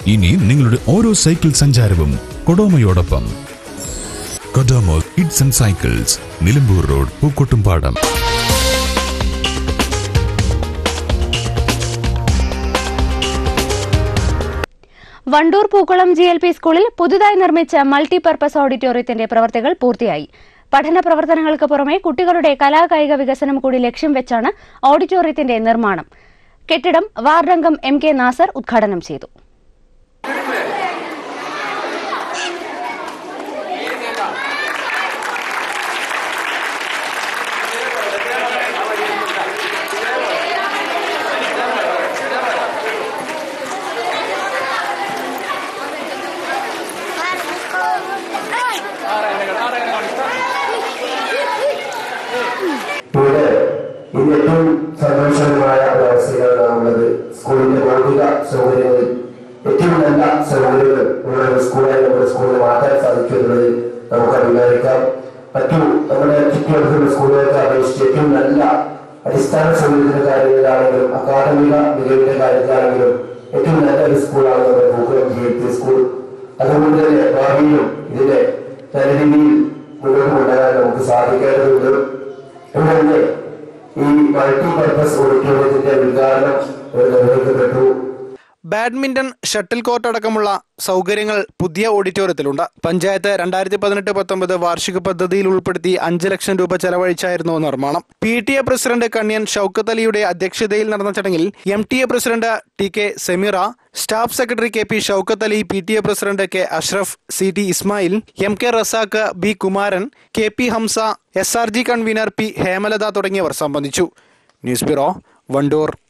ഇനി നിങ്ങളുടെ ഓരോ സൈക്കിൾ സഞ്ചാരവും കൊഡോമയോടൊപ്പം Kodomo kids and cycles Nilambur road Pookkottumpadam Wandoor Pookkulam G L P സ്കൂളിൽ പുതുതായി നിർമ്മിച്ച മൾട്ടിപർപ്പസ് ഓഡിറ്റോറിയത്തിന്റെ പ്രവർത്തികൾ പൂർത്തിയായി പഠന പ്രവർത്തനങ്ങൾക്ക് പുറമെ കുട്ടികളുടെ കലാകായിക വികസനം കൂടി ലക്ഷ്യം വെച്ചാണ് ഓഡിറ്റോറിയത്തിന്റെ നിർമ്മാണം കെട്ടിടം വാർഡംഗം എം കെ നാസർ ഉദ്ഘാടനം ചെയ്തു ഇവിടെ ഇന്ന് ഏറ്റവും സന്തോഷകരമായ ഒരു അവസ്ഥയിലാണ് നാം ഉള്ളത് സ്കൂളിന്റെ ഭൗതിക സൗകര്യങ്ങളിൽ ഏറ്റവും നല്ല സൗകര്യങ്ങൾ ഉള്ള ഒരു സ്കൂളായി നമ്മുടെ സ്കൂളിൽ മാറ്റാൻ സാധിക്കും എന്നുള്ളത് നമുക്ക് അഭിമാനിക്കാം മറ്റു നമ്മുടെ ചുറ്റുവട്ടത്തുള്ള സ്കൂളുകൾക്ക് അപേക്ഷിച്ച് ഏറ്റവും നല്ല അടിസ്ഥാന സൗകര്യത്തിന്റെ കാര്യങ്ങളിലാണെങ്കിലും അക്കാദമിക മികവിന്റെ കാര്യത്തിലാണെങ്കിലും ഏറ്റവും നല്ല ഒരു സ്കൂളാണ് നമ്മുടെ Pookkulam G L P school അതുകൊണ്ട് തന്നെ ഭാവിയിലും ഇതിനെ നല്ല രീതിയിൽ മുന്നോട്ട് കൊണ്ടുവരാൻ നമുക്ക് സാധിക്കേണ്ടതുണ്ട് ഇവിടെ ഈ മൾട്ടി പർപ്പസ് ഓഡിറ്റോറിയത്തിന്റെ ഉദ്ഘാടനം ഇവിടെ നിർവഹിക്കപ്പെട്ടു ബാഡ്മിന്റൺ ഷട്ടിൽ കോർട്ട് അടക്കമുള്ള സൗകര്യങ്ങൾ പുതിയ ഓഡിറ്റോറിയത്തിലുണ്ട് പഞ്ചായത്ത് രണ്ടായിരത്തി പതിനെട്ട് പത്തൊമ്പത് വാർഷിക പദ്ധതിയിൽ ഉൾപ്പെടുത്തി അഞ്ച് ലക്ഷം രൂപ ചെലവഴിച്ചായിരുന്നു നിർമ്മാണം P T A president Kanyan Shoukath അലിയുടെ അധ്യക്ഷതയിൽ നടന്ന ചടങ്ങിൽ M T A president T K Sameera staff secretary K P Shoukath Ali P T A president K Ashraf C T Ismail M K Razak B Kumaran K P Hamza S R G convener P Hemalatha തുടങ്ങിയവർ സംബന്ധിച്ചു news bureau Wandoor